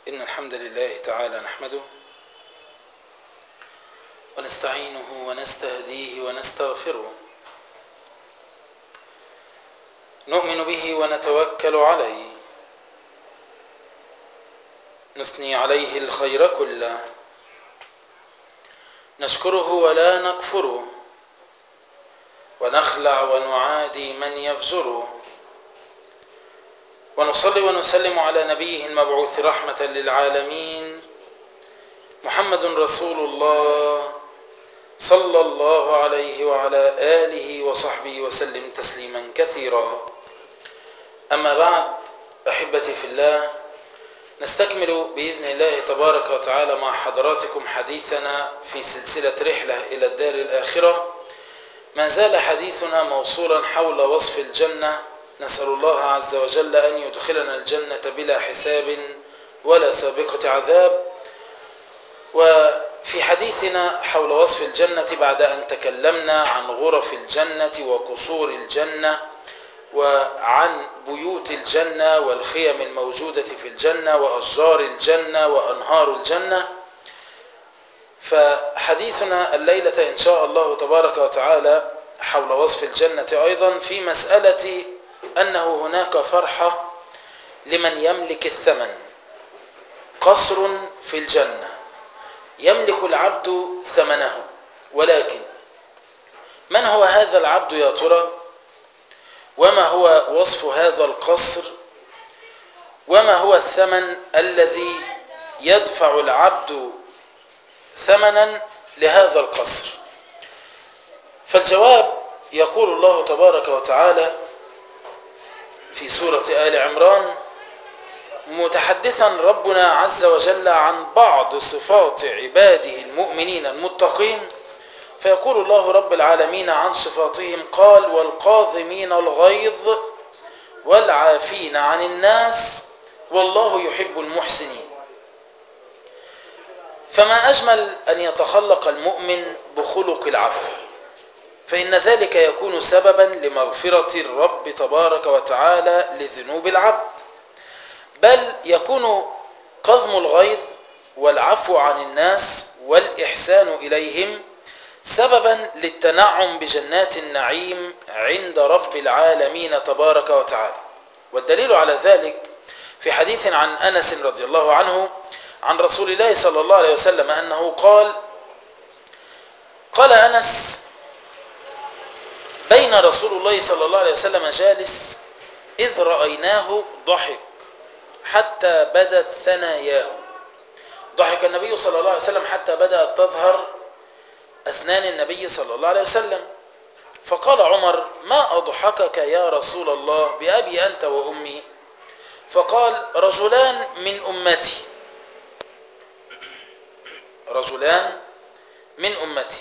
إن الحمد لله تعالى نحمده ونستعينه ونستهديه ونستغفره نؤمن به ونتوكل عليه نثني عليه الخير كله نشكره ولا نكفره ونخلع ونعادي من يفجره ونصلي ونسلم على نبيه المبعوث رحمة للعالمين محمد رسول الله صلى الله عليه وعلى آله وصحبه وسلم تسليما كثيرا أما بعد أحبتي في الله نستكمل بإذن الله تبارك وتعالى مع حضراتكم حديثنا في سلسلة رحلة إلى الدار الآخرة ما زال حديثنا موصولا حول وصف الجنة نسأل الله عز وجل أن يدخلنا الجنة بلا حساب ولا سابقة عذاب وفي حديثنا حول وصف الجنة بعد أن تكلمنا عن غرف الجنة وقصور الجنة وعن بيوت الجنة والخيم الموجودة في الجنة وأشجار الجنة وأنهار الجنة فحديثنا الليلة إن شاء الله تبارك وتعالى حول وصف الجنة أيضا في مسألة أنه هناك فرحة لمن يملك الثمن قصر في الجنة يملك العبد ثمنه ولكن من هو هذا العبد يا ترى وما هو وصف هذا القصر وما هو الثمن الذي يدفع العبد ثمنا لهذا القصر فالجواب يقول الله تبارك وتعالى في سورة آل عمران متحدثا ربنا عز وجل عن بعض صفات عباده المؤمنين المتقين فيقول الله رب العالمين عن صفاتهم قال والقاظمين الغيظ والعافين عن الناس والله يحب المحسنين فما أجمل أن يتخلق المؤمن بخلق العفو فإن ذلك يكون سببا لمغفرة الرب تبارك وتعالى لذنوب العبد بل يكون قضم الغيظ والعفو عن الناس والإحسان إليهم سببا للتنعم بجنات النعيم عند رب العالمين تبارك وتعالى والدليل على ذلك في حديث عن أنس رضي الله عنه عن رسول الله صلى الله عليه وسلم أنه قال قال أنس بين رسول الله صلى الله عليه وسلم جالس إذ رأيناه ضحك حتى بدت ثناياه ضحك النبي صلى الله عليه وسلم حتى بدأت تظهر أسنان النبي صلى الله عليه وسلم فقال عمر ما أضحكك يا رسول الله بأبي أنت وأمي فقال رجلان من أمتي رجلان من أمتي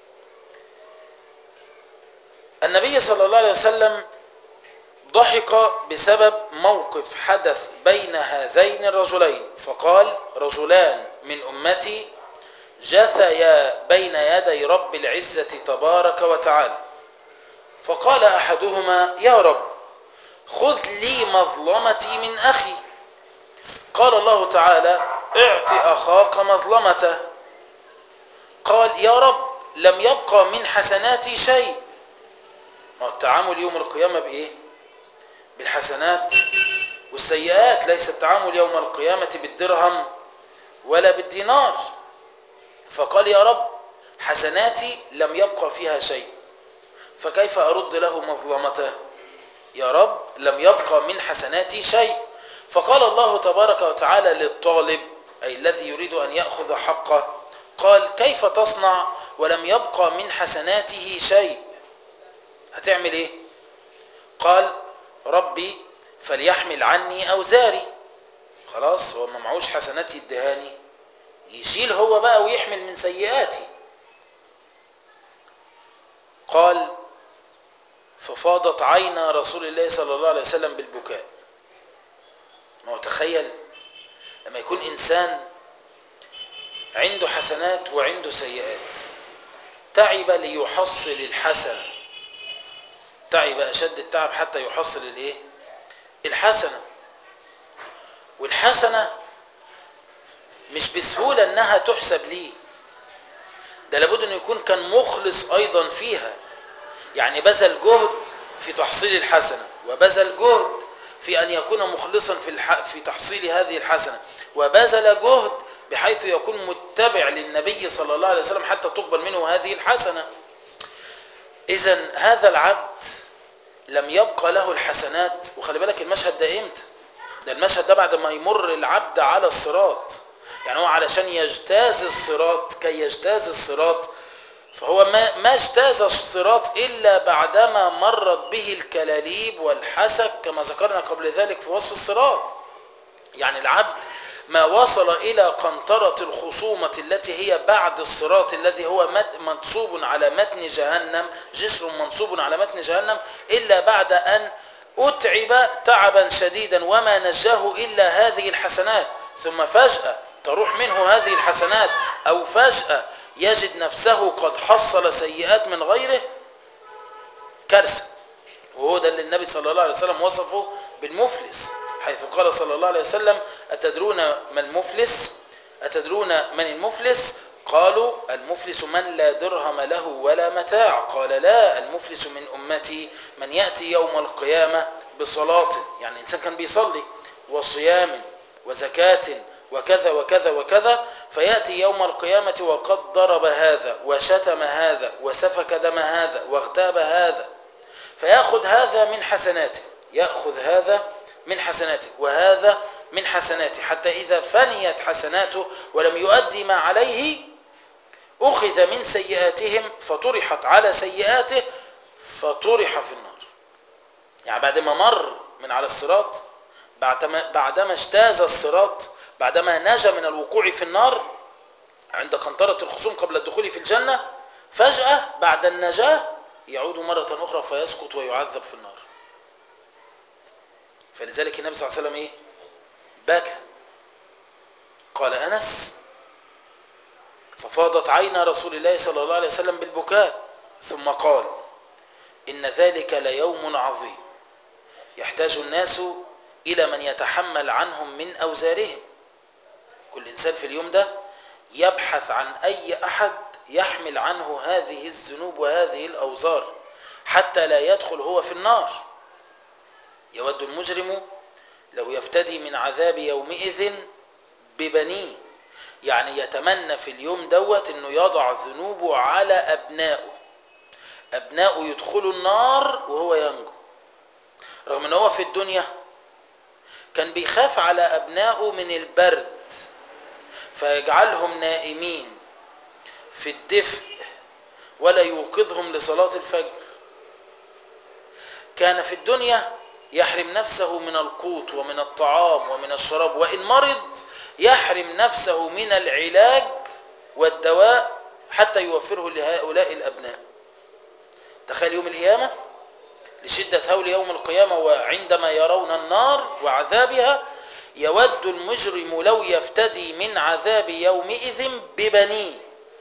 النبي صلى الله عليه وسلم ضحك بسبب موقف حدث بين هذين الرجلين فقال رجلان من أمتي جثيا بين يدي رب العزة تبارك وتعالى فقال أحدهما يا رب خذ لي مظلمتي من أخي قال الله تعالى اعط أخاك مظلمته قال يا رب لم يبقى من حسناتي شيء ما التعامل يوم القيامة بإيه بالحسنات والسيئات ليس التعامل يوم القيامة بالدرهم ولا بالدينار فقال يا رب حسناتي لم يبقى فيها شيء فكيف أرد له مظلمته يا رب لم يبقى من حسناتي شيء فقال الله تبارك وتعالى للطالب أي الذي يريد أن يأخذ حقه قال كيف تصنع ولم يبقى من حسناته شيء هتعمل ايه قال ربي فليحمل عني أوزاري خلاص هو ما معوش حسنات يدهاني يشيل هو بقى ويحمل من سيئاتي قال ففاضت عينا رسول الله صلى الله عليه وسلم بالبكاء ما هو تخيل لما يكون إنسان عنده حسنات وعنده سيئات تعب ليحصل الحسنة تعب أشد التعب حتى يحصل الايه الحسنة والحسنة مش بسهولة انها تحسب ليه ده لابد انه يكون كان مخلص ايضا فيها يعني بذل جهد في تحصيل الحسنة وبذل جهد في ان يكون مخلصا في الح... في تحصيل هذه الحسنة وبذل جهد بحيث يكون متبع للنبي صلى الله عليه وسلم حتى تقبل منه هذه الحسنة اذا هذا العبد لم يبقى له الحسنات وخلي بالك المشهد ده امتى ده المشهد ده بعد ما يمر العبد على الصراط يعني هو علشان يجتاز الصراط كي يجتاز الصراط فهو ما, ما اجتاز الصراط إلا بعدما مرت به الكلاليب والحسك كما ذكرنا قبل ذلك في وصف الصراط يعني العبد ما وصل إلى قنطرة الخصومة التي هي بعد الصراط الذي هو منصوب على متن جهنم جسر منصوب على متن جهنم إلا بعد أن أتعب تعبا شديدا وما نجاه إلا هذه الحسنات ثم فجأة تروح منه هذه الحسنات أو فجأة يجد نفسه قد حصل سيئات من غيره كارثة وهو ده اللي النبي صلى الله عليه وسلم وصفه بالمفلس حيث قال صلى الله عليه وسلم أتدرون ما المفلس أتدرون من المفلس قالوا المفلس من لا درهم له ولا متاع قال لا المفلس من أمتي من يأتي يوم القيامة بصلاة يعني إنسان كان بيصلي وصيام وزكاة وكذا وكذا وكذا فيأتي يوم القيامة وقد ضرب هذا وشتم هذا وسفك دم هذا واغتاب هذا فيأخذ هذا من حسناته يأخذ هذا من حسناته وهذا من حسناته حتى إذا فنيت حسناته ولم يؤدي ما عليه أخذ من سيئاتهم فطرحت على سيئاته فطرح في النار يعني بعد ما مر من على الصراط بعدما, بعدما اجتاز الصراط بعدما نجا من الوقوع في النار عند قنطرة الخصوم قبل الدخول في الجنة فجأة بعد النجاة يعود مرة أخرى فيسقط ويعذب في النار فلذلك النبي صلى الله عليه وسلم إيه؟ بكى قال أنس ففاضت عينا رسول الله صلى الله عليه وسلم بالبكاء ثم قال إن ذلك ليوم عظيم يحتاج الناس إلى من يتحمل عنهم من أوزارهم كل إنسان في اليوم ده يبحث عن أي أحد يحمل عنه هذه الذنوب وهذه الأوزار حتى لا يدخل هو في النار يود المجرم لو يفتدي من عذاب يومئذ ببنيه يعني يتمنى في اليوم دوت انه يضع ذنوبه على ابنائه ابنائه يدخلوا النار وهو ينجو رغم ان هو في الدنيا كان بيخاف على ابنائه من البرد فيجعلهم نائمين في الدفء ولا يوقظهم لصلاة الفجر كان في الدنيا يحرم نفسه من القوت ومن الطعام ومن الشراب وإن مرض يحرم نفسه من العلاج والدواء حتى يوفره لهؤلاء الأبناء تخيل يوم القيامة لشدة هول يوم القيامة وعندما يرون النار وعذابها يود المجرم لو يفتدي من عذاب يومئذ ببنيه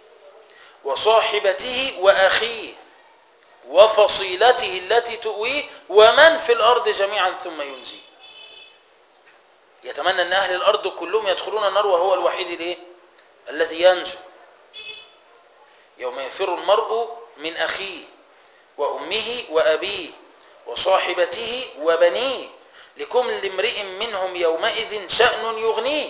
وصاحبته وأخيه وفصيلته التي تؤويه ومن في الأرض جميعا ثم ينجيه يتمنى أن أهل الأرض كلهم يدخلون النار وهو الوحيد الايه الذي ينجو يوم يفر المرء من أخيه وأمه وأبيه وصاحبته وبنيه لكل امرئ منهم يومئذ شأن يغنيه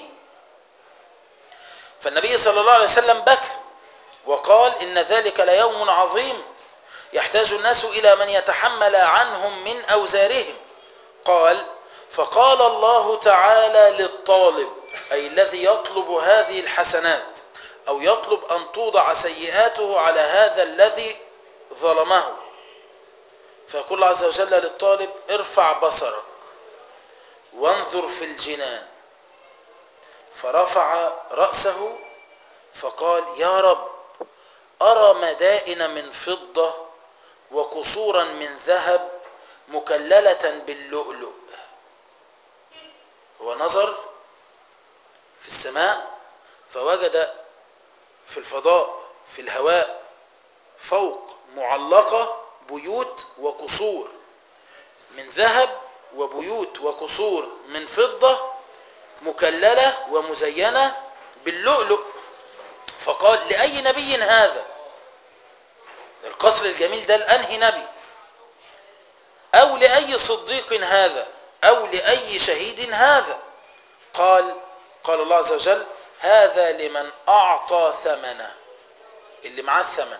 فالنبي صلى الله عليه وسلم بكى وقال إن ذلك ليوم عظيم يحتاج الناس إلى من يتحمل عنهم من أوزارهم قال فقال الله تعالى للطالب أي الذي يطلب هذه الحسنات أو يطلب أن توضع سيئاته على هذا الذي ظلمه فيقول الله عز وجل للطالب ارفع بصرك وانظر في الجنان فرفع رأسه فقال يا رب أرى مدائن من فضة وقصورا من ذهب مكللة باللؤلؤ هو نظر في السماء فوجد في الفضاء في الهواء فوق معلقة بيوت وقصور من ذهب وبيوت وقصور من فضة مكللة ومزينة باللؤلؤ فقال لأي نبي هذا القصر الجميل ده لأنهي نبي أو لأي صديق هذا أو لأي شهيد هذا قال قال الله عز وجل هذا لمن أعطى ثمنه اللي معاه الثمن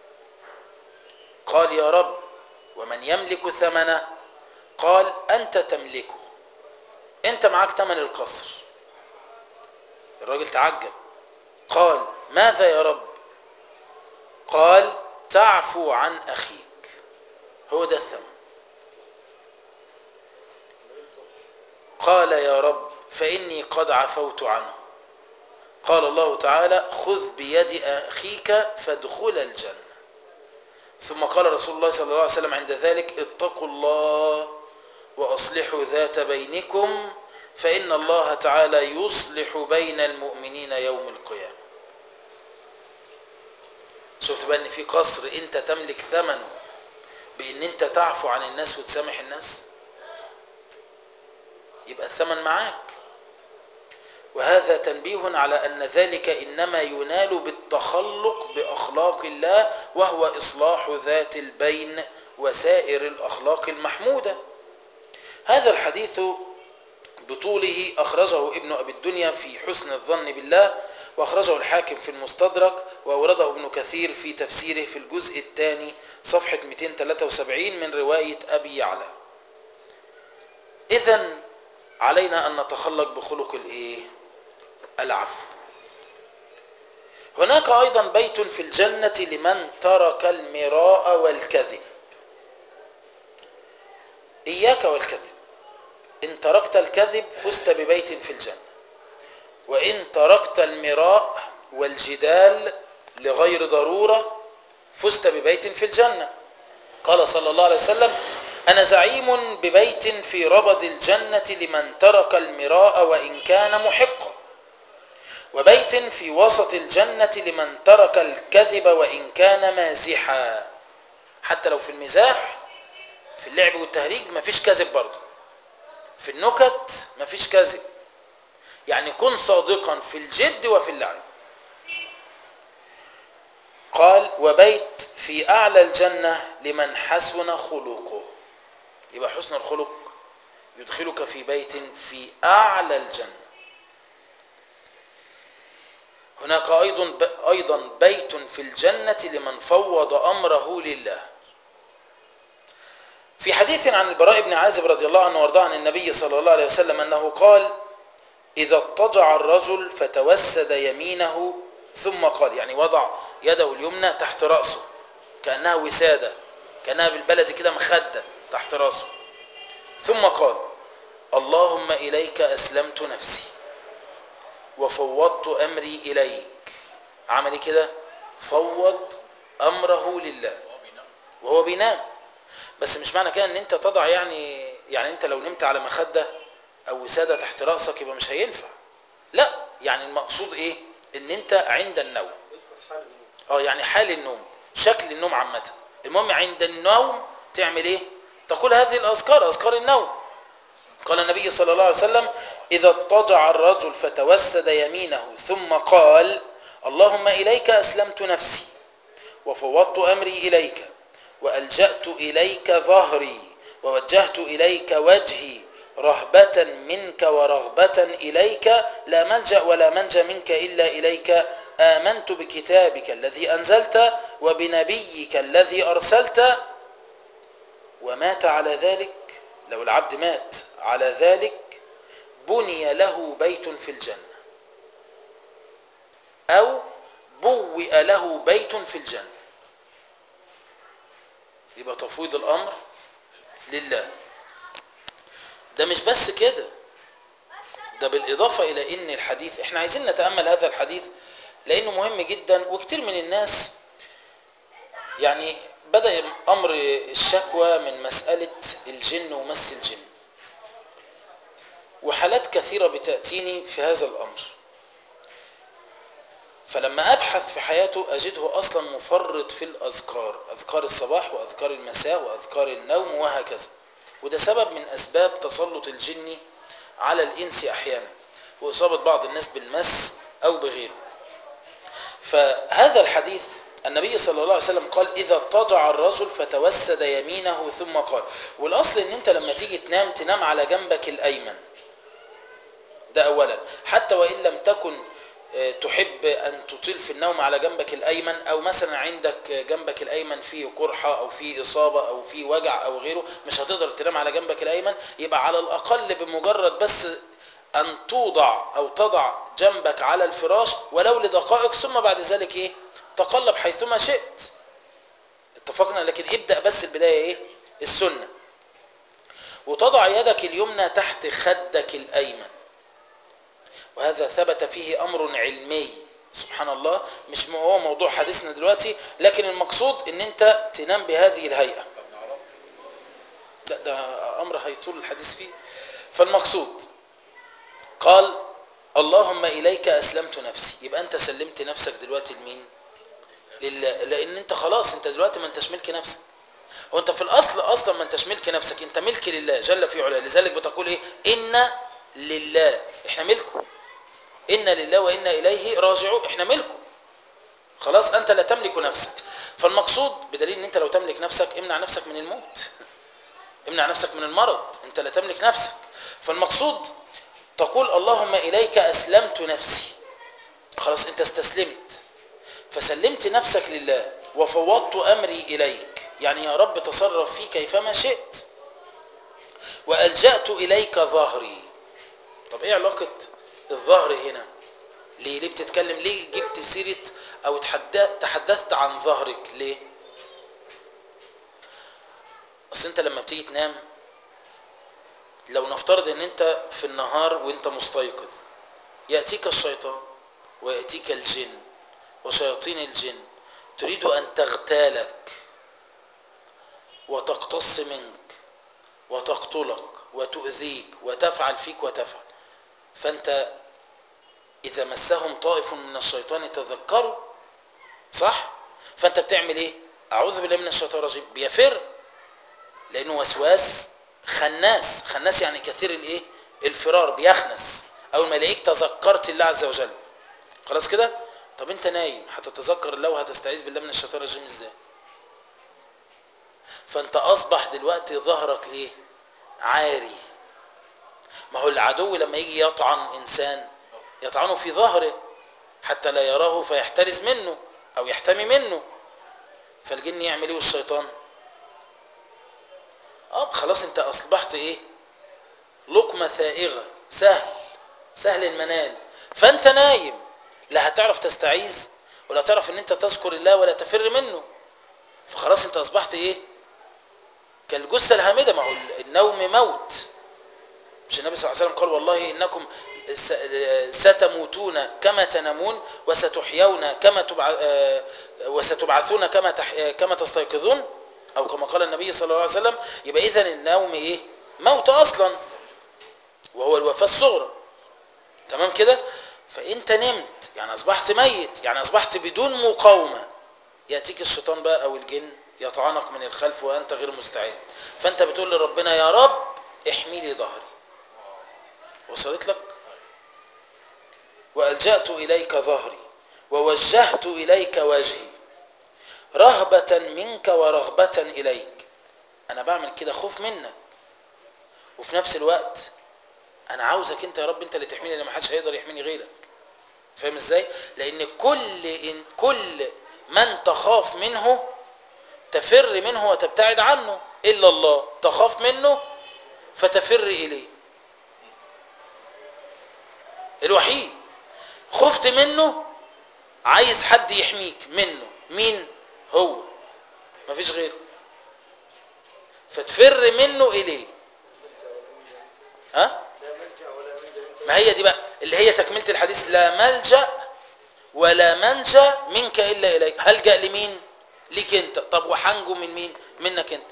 قال يا رب ومن يملك ثمنه قال أنت تملكه أنت معاك ثمن القصر الراجل تعجب قال ماذا يا رب قال تعفو عن أخيك هو ده الثمن قال يا رب فإني قد عفوت عنه قال الله تعالى خذ بيد أخيك فادخل الجنة ثم قال رسول الله صلى الله عليه وسلم عند ذلك اتقوا الله وأصلحوا ذات بينكم فإن الله تعالى يصلح بين المؤمنين يوم القيامة شفت بقى ان في قصر انت تملك ثمنه بان انت تعفو عن الناس وتسامح الناس يبقى الثمن معاك وهذا تنبيه على أن ذلك إنما ينال بالتخلق بأخلاق الله وهو إصلاح ذات البين وسائر الأخلاق المحمودة هذا الحديث بطوله أخرجه ابن أبي الدنيا في حسن الظن بالله وأخرجه الحاكم في المستدرك وأورده ابن كثير في تفسيره في الجزء الثاني صفحة 273 من رواية أبي يعلى إذا علينا أن نتخلق بخلق الإيه؟ العفو هناك أيضا بيت في الجنة لمن ترك المراء والكذب إياك والكذب إن تركت الكذب فزت ببيت في الجنة وإن تركت المراء والجدال لغير ضرورة فزت ببيت في الجنة قال صلى الله عليه وسلم أنا زعيم ببيت في ربض الجنة لمن ترك المراء وإن كان محقا وبيت في وسط الجنة لمن ترك الكذب وإن كان مازحا حتى لو في المزاح في اللعب والتهريج مفيش كذب برضه في النكت مفيش كذب يعني كن صادقا في الجد وفي اللعب قال وبيت في أعلى الجنة لمن حسن خلقه يبقى حسن الخلق يدخلك في بيت في أعلى الجنة هناك أيضا أيضا بيت في الجنة لمن فوض أمره لله في حديث عن البراء بن عازب رضي الله عنه وارضاه عن النبي صلى الله عليه وسلم أنه قال إذا اضطجع الرجل فتوسد يمينه ثم قال يعني وضع يده اليمنى تحت رأسه كأنها وسادة كأنها بالبلد كده مخدة تحت رأسه ثم قال اللهم إليك أسلمت نفسي وفوضت أمري إليك عمل كده فوض أمره لله وهو بينام بس مش معنى كده ان انت تضع يعني يعني انت لو نمت على مخدة او وسادة تحت رأسك يبقى مش هينفع لا يعني المقصود ايه ان انت عند النوم اه يعني حال النوم شكل النوم عامة المهم عند النوم تعمل ايه تقول هذه الاذكار اذكار النوم قال النبي صلى الله عليه وسلم اذا اضطجع الرجل فتوسد يمينه ثم قال اللهم اليك اسلمت نفسي وفوضت امري اليك والجات اليك ظهري ووجهت اليك وجهي رهبة منك ورغبة إليك لا ملجأ ولا منجى منك إلا إليك آمنت بكتابك الذي أنزلت وبنبيك الذي أرسلت ومات على ذلك لو العبد مات على ذلك بني له بيت في الجنة أو بوئ له بيت في الجنة يبقى تفويض الأمر لله ده مش بس كده ده بالإضافة إلى إن الحديث إحنا عايزين نتأمل هذا الحديث لأنه مهم جدا وكتير من الناس يعني بدأ أمر الشكوى من مسألة الجن ومس الجن وحالات كثيرة بتأتيني في هذا الأمر فلما أبحث في حياته أجده أصلا مفرط في الأذكار أذكار الصباح وأذكار المساء وأذكار النوم وهكذا وده سبب من أسباب تسلط الجن على الإنس أحيانا وإصابة بعض الناس بالمس أو بغيره فهذا الحديث النبي صلى الله عليه وسلم قال إذا اضطجع الرجل فتوسد يمينه ثم قال والأصل إن أنت لما تيجي تنام تنام على جنبك الأيمن ده أولا حتى وإن لم تكن آه، تحب أن تطيل في النوم على جنبك الأيمن أو مثلا عندك جنبك الأيمن فيه قرحة أو فيه إصابة أو فيه وجع أو غيره مش هتقدر تنام على جنبك الأيمن يبقى على الأقل بمجرد بس أن توضع أو تضع جنبك على الفراش ولو لدقائق ثم بعد ذلك إيه تقلب حيثما شئت اتفقنا لكن ابدأ بس البداية إيه السنة وتضع يدك اليمنى تحت خدك الأيمن وهذا ثبت فيه أمر علمي سبحان الله مش هو موضوع حديثنا دلوقتي لكن المقصود ان انت تنام بهذه الهيئة لا ده أمر هيطول الحديث فيه فالمقصود قال اللهم إليك أسلمت نفسي يبقى أنت سلمت نفسك دلوقتي لمين لله لأن أنت خلاص أنت دلوقتي ما أنتش ملك نفسك هو أنت في الأصل أصلا ما أنتش ملك نفسك أنت ملك لله جل في علاه لذلك بتقول إيه إن لله إحنا ملكه إن لله وإنا إليه راجعون إحنا ملكه خلاص أنت لا تملك نفسك فالمقصود بدليل أن أنت لو تملك نفسك امنع نفسك من الموت امنع نفسك من المرض أنت لا تملك نفسك فالمقصود تقول اللهم إليك أسلمت نفسي خلاص أنت استسلمت فسلمت نفسك لله وفوضت أمري إليك يعني يا رب تصرف في كيفما شئت وألجأت إليك ظهري طب إيه علاقة الظهر هنا ليه ليه بتتكلم ليه جبت سيرة أو تحدثت عن ظهرك ليه أصل أنت لما بتيجي تنام لو نفترض ان انت في النهار وانت مستيقظ يأتيك الشيطان ويأتيك الجن وشياطين الجن تريد ان تغتالك وتقتص منك وتقتلك وتؤذيك وتفعل فيك وتفعل فانت اذا مسهم طائف من الشيطان تذكروا صح فانت بتعمل ايه اعوذ بالله من الشيطان الرجيم بيفر لانه وسواس خناس خناس يعني كثير الايه الفرار بيخنس اول ما يلاقيك تذكرت الله عز وجل خلاص كده طب انت نايم هتتذكر الله وهتستعيذ بالله من الشيطان الرجيم ازاي فانت اصبح دلوقتي ظهرك ايه عاري ما هو العدو لما يجي يطعن انسان يطعنه في ظهره حتى لا يراه فيحترز منه او يحتمي منه فالجن يعمل ايه والشيطان اه خلاص انت اصبحت ايه لقمة ثائغة سهل سهل المنال فانت نايم لا هتعرف تستعيذ ولا تعرف ان انت تذكر الله ولا تفر منه فخلاص انت اصبحت ايه كالجثة الهامدة ما هو النوم موت مش النبي صلى الله عليه وسلم قال والله انكم ستموتون كما تنامون وستحيون كما تبع وستبعثون كما تح... كما تستيقظون او كما قال النبي صلى الله عليه وسلم يبقى اذا النوم ايه موت اصلا وهو الوفاة الصغرى تمام كده فانت نمت يعني اصبحت ميت يعني اصبحت بدون مقاومة يأتيك الشيطان بقى او الجن يطعنك من الخلف وانت غير مستعد فانت بتقول لربنا يا رب احمي لي ظهري وصلت لك وألجأت إليك ظهري ووجهت إليك وجهي رهبة منك ورغبة إليك أنا بعمل كده خوف منك وفي نفس الوقت أنا عاوزك أنت يا رب أنت اللي تحميني لما حدش هيقدر يحميني غيرك فاهم إزاي؟ لأن كل إن كل من تخاف منه تفر منه وتبتعد عنه إلا الله تخاف منه فتفر إليه الوحيد خفت منه عايز حد يحميك منه مين هو مفيش غيره فتفر منه اليه ها ما هي دي بقى اللي هي تكملة الحديث لا ملجأ ولا منجا منك إلا إليك هلجأ لمين ليك انت طب وحنجو من مين منك انت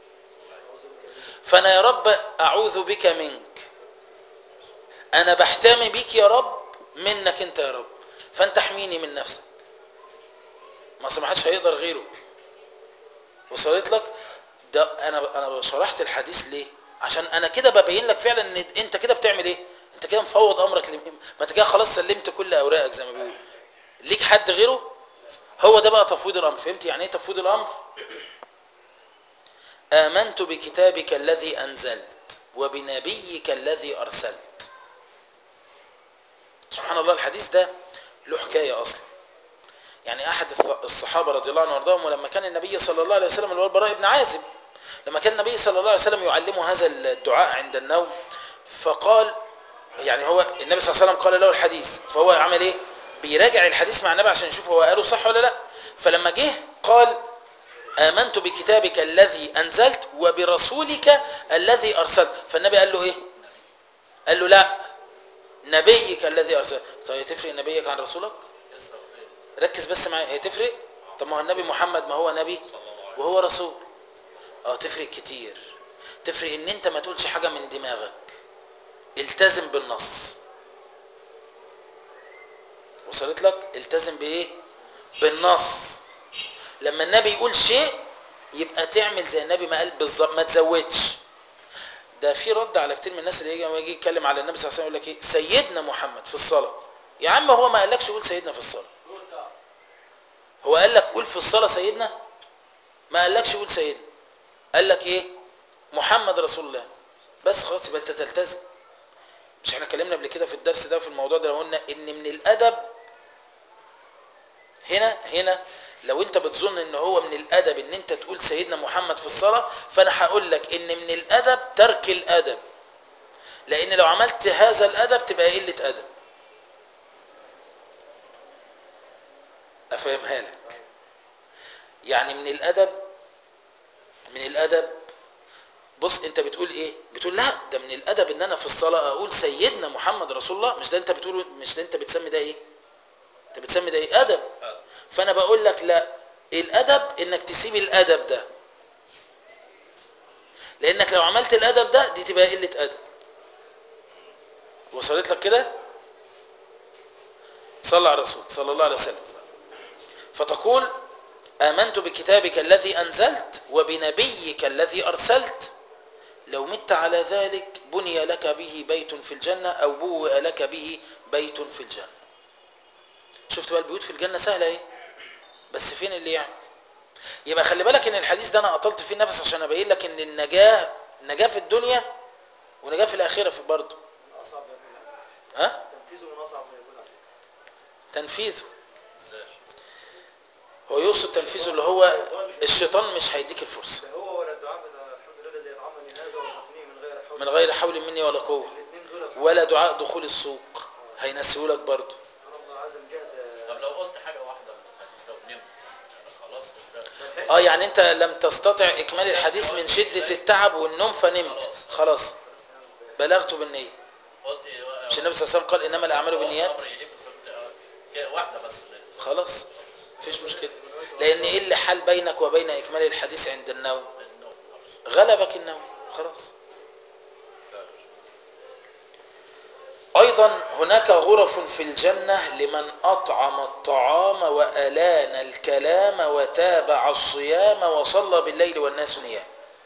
فانا يا رب اعوذ بك منك انا بحتمي بيك يا رب منك انت يا رب فانت احميني من نفسك ما سمحتش هيقدر غيره وصلت لك ده انا انا شرحت الحديث ليه عشان انا كده ببين لك فعلا ان انت كده بتعمل ايه انت كده مفوض امرك لمين ما انت كده خلاص سلمت كل اوراقك زي ما بيقولوا ليك حد غيره هو ده بقى تفويض الامر فهمت يعني ايه تفويض الامر امنت بكتابك الذي انزلت وبنبيك الذي ارسلت سبحان الله الحديث ده له حكايه اصلا يعني احد الص- الصحابه رضي الله عنهم وارضاهم ولما كان النبي صلى الله عليه وسلم اللي هو البراء بن عازب لما كان النبي صلى الله عليه وسلم يعلمه هذا الدعاء عند النوم فقال يعني هو النبي صلى الله عليه وسلم قال له الحديث فهو عمل ايه بيراجع الحديث مع النبي عشان يشوف هو قاله صح ولا لا فلما جه قال آمنت بكتابك الذي أنزلت وبرسولك الذي أرسلت فالنبي قال له إيه قال له لا نبيك الذي أرسلت طيب هي تفرق نبيك عن رسولك لسه واخدين. ركز بس معايا هي تفرق طب ما هو النبي محمد ما هو نبي صلى الله عليه وهو رسول اه تفرق كتير تفرق ان انت ما تقولش حاجة من دماغك التزم بالنص وصلت لك التزم بايه بالنص لما النبي يقول شيء يبقى تعمل زي النبي ما قال بالظبط ما تزودش ده في رد على كتير من الناس اللي يجي يجي يتكلم على النبي صلى الله عليه وسلم يقول لك ايه سيدنا محمد في الصلاه يا عم هو ما قالكش قول سيدنا في الصلاه هو قال لك قول في الصلاه سيدنا ما قالكش قول سيدنا قال لك ايه محمد رسول الله بس خلاص يبقى انت تلتزم مش احنا اتكلمنا قبل كده في الدرس ده في الموضوع ده لو قلنا ان من الادب هنا هنا لو انت بتظن ان هو من الادب ان انت تقول سيدنا محمد في الصلاه فانا هقول لك ان من الادب ترك الادب لان لو عملت هذا الادب تبقى قله ادب افهمها لك يعني من الادب من الادب بص انت بتقول ايه بتقول لا ده من الادب ان انا في الصلاه اقول سيدنا محمد رسول الله مش ده انت بتقول مش ده انت بتسمي ده ايه انت بتسمي ده ايه ادب آه. فانا بقول لك لا الادب انك تسيب الادب ده لانك لو عملت الادب ده دي تبقى قله ادب وصلت لك كده صلى على الرسول صلى الله عليه وسلم فتقول امنت بكتابك الذي انزلت وبنبيك الذي ارسلت لو مت على ذلك بني لك به بيت في الجنه او بوئ لك به بيت في الجنه شفت بقى البيوت في الجنه سهله ايه بس فين اللي يعني يبقى خلي بالك ان الحديث ده انا قتلت فيه النفس عشان ابين لك ان النجاه نجاه في الدنيا ونجاه في الاخره في برضه من اصعب ما يكون ها تنفيذه من اصعب ما يكون عليه تنفيذه ازاي هو يقصد تنفيذه اللي هو الشيطان مش هيديك الفرصه لا هو ولا الدعاء بتاع الحمد لله الذي يطعمني هذا ورزقني من غير حول من غير حول مني ولا قوه الاثنين دول ولا دعاء دخول السوق هينسيهولك برضه سبحان الله عز الجهد طب لو قلت حاجه واحده من الحديث لو نمت يعني خلاص كنت اه يعني انت لم تستطع اكمال الحديث من شده التعب والنوم فنمت خلاص بلغت بالنيه قلت إيه بقى؟ مش النبي صلى الله عليه وسلم قال انما الاعمال بالنيات أمر إليك وسبت- آه، كده واحده بس خلاص مفيش مشكله لان ايه اللي حال بينك وبين اكمال الحديث عند النوم النوم نفسه. غلبك النوم خلاص ايضا هناك غرف في الجنه لمن اطعم الطعام والان الكلام وتابع الصيام وصلى بالليل والناس نيام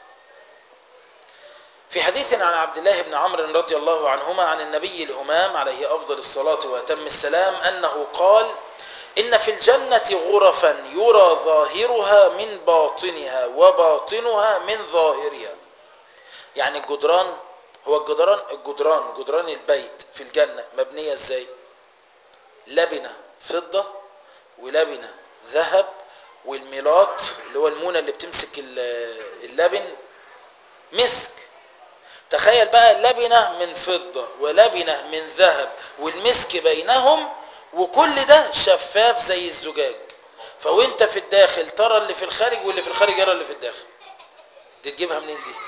في حديث عن عبد الله بن عمرو رضي الله عنهما عن النبي الهمام عليه افضل الصلاه واتم السلام انه قال ان في الجنه غرفا يرى ظاهرها من باطنها وباطنها من ظاهرها يعني الجدران هو الجدران الجدران جدران البيت في الجنه مبنيه ازاي لبنه فضه ولبنه ذهب والميلاط اللي هو المونه اللي بتمسك ال- اللبن مسك تخيل بقى لبنه من فضه ولبنه من ذهب والمسك بينهم وكل ده شفاف زي الزجاج فوانت في الداخل ترى اللي في الخارج واللي في الخارج يرى اللي في الداخل دي تجيبها منين دي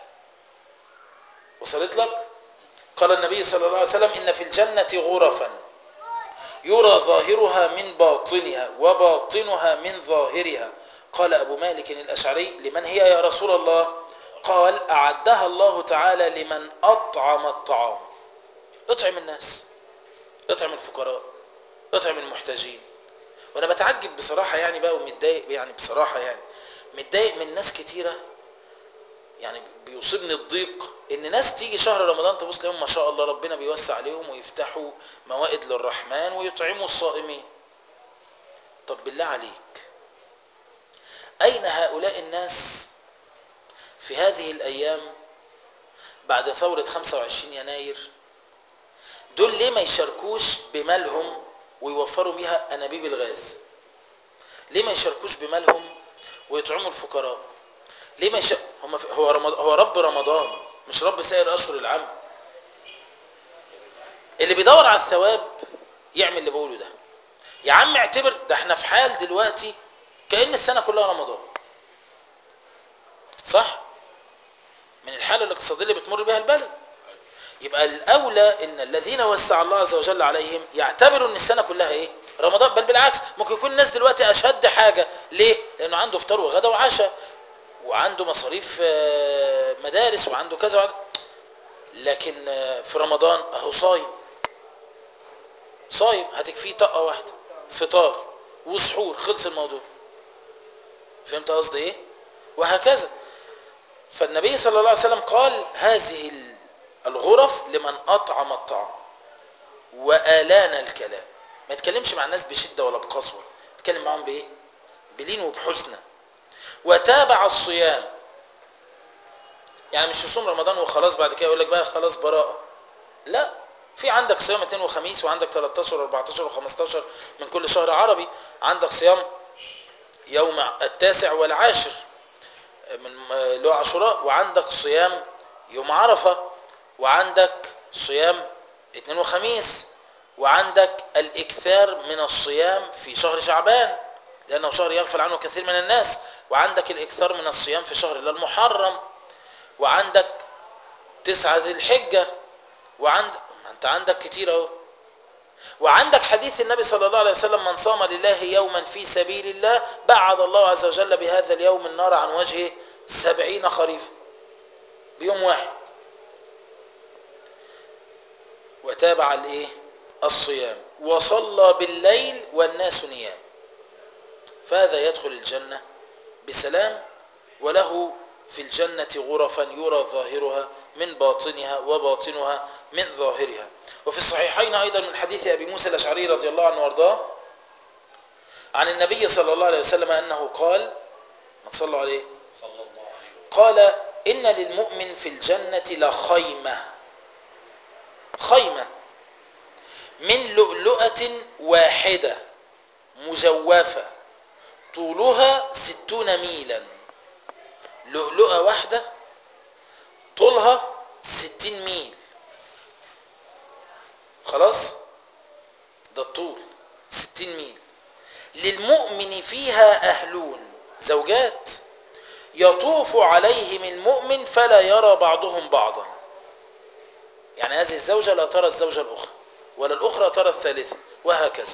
وصلت لك قال النبي صلى الله عليه وسلم ان في الجنه غرفا يرى ظاهرها من باطنها وباطنها من ظاهرها قال ابو مالك الاشعري لمن هي يا رسول الله قال اعدها الله تعالى لمن اطعم الطعام اطعم الناس اطعم الفقراء اطعم المحتاجين وانا بتعجب بصراحه يعني بقى ومتضايق يعني بصراحه يعني متضايق من ناس كتيره يعني بيصيبني الضيق ان ناس تيجي شهر رمضان تبص لهم ما شاء الله ربنا بيوسع عليهم ويفتحوا موائد للرحمن ويطعموا الصائمين طب بالله عليك اين هؤلاء الناس في هذه الايام بعد ثورة 25 يناير دول ليه ما يشاركوش بمالهم ويوفروا بيها انابيب الغاز ليه ما يشاركوش بمالهم ويطعموا الفقراء ليه ما يش... هم في... هو رمض... هو رب رمضان مش رب سائر اشهر العام اللي بيدور على الثواب يعمل اللي بقوله ده يا عم اعتبر ده احنا في حال دلوقتي كأن السنة كلها رمضان صح من الحالة الاقتصادية اللي بتمر بها البلد يبقى الأولى إن الذين وسع الله عز وجل عليهم يعتبروا إن السنة كلها إيه؟ رمضان بل بالعكس ممكن يكون الناس دلوقتي أشد حاجة ليه؟ لأنه عنده فطار وغدا وعشاء وعنده مصاريف آه، مدارس وعنده كذا وعنده لكن آه، في رمضان أهو صايم صايم هتكفيه طقة واحدة فطار وسحور خلص الموضوع فهمت قصدي ايه وهكذا فالنبي صلى الله عليه وسلم قال هذه الغرف لمن أطعم الطعام وآلان الكلام ما يتكلمش مع الناس بشدة ولا بقسوة يتكلم معهم بإيه بلين وبحسنى وتابع الصيام يعني مش يصوم رمضان وخلاص بعد كده يقول لك بقى خلاص براءة لا في عندك صيام اثنين وخميس وعندك 13 و14 و15 من كل شهر عربي عندك صيام يوم التاسع والعاشر من اللي هو عاشوراء وعندك صيام يوم عرفة وعندك صيام اثنين وخميس وعندك الاكثار من الصيام في شهر شعبان لانه شهر يغفل عنه كثير من الناس وعندك الاكثار من الصيام في شهر الله المحرم وعندك تسعة ذي الحجة وعندك ما انت عندك كتير اهو وعندك حديث النبي صلى الله عليه وسلم من صام لله يوما في سبيل الله بعد الله عز وجل بهذا اليوم النار عن وجهه سبعين خريفا بيوم واحد وتابع الايه الصيام وصلى بالليل والناس نيام فهذا يدخل الجنة بسلام وله في الجنة غرفا يرى ظاهرها من باطنها وباطنها من ظاهرها وفي الصحيحين أيضا من حديث أبي موسى الأشعري رضي الله عنه وارضاه عن النبي صلى الله عليه وسلم أنه قال ما تصلوا عليه صلى الله عليه وسلم قال إن للمؤمن في الجنة لخيمة خيمة من لؤلؤة واحدة مجوفة طولها ستون ميلا لؤلؤة واحدة طولها ستين ميل خلاص ده الطول ستين ميل للمؤمن فيها أهلون زوجات يطوف عليهم المؤمن فلا يرى بعضهم بعضا يعني هذه الزوجة لا ترى الزوجة الأخرى ولا الأخرى ترى الثالثة وهكذا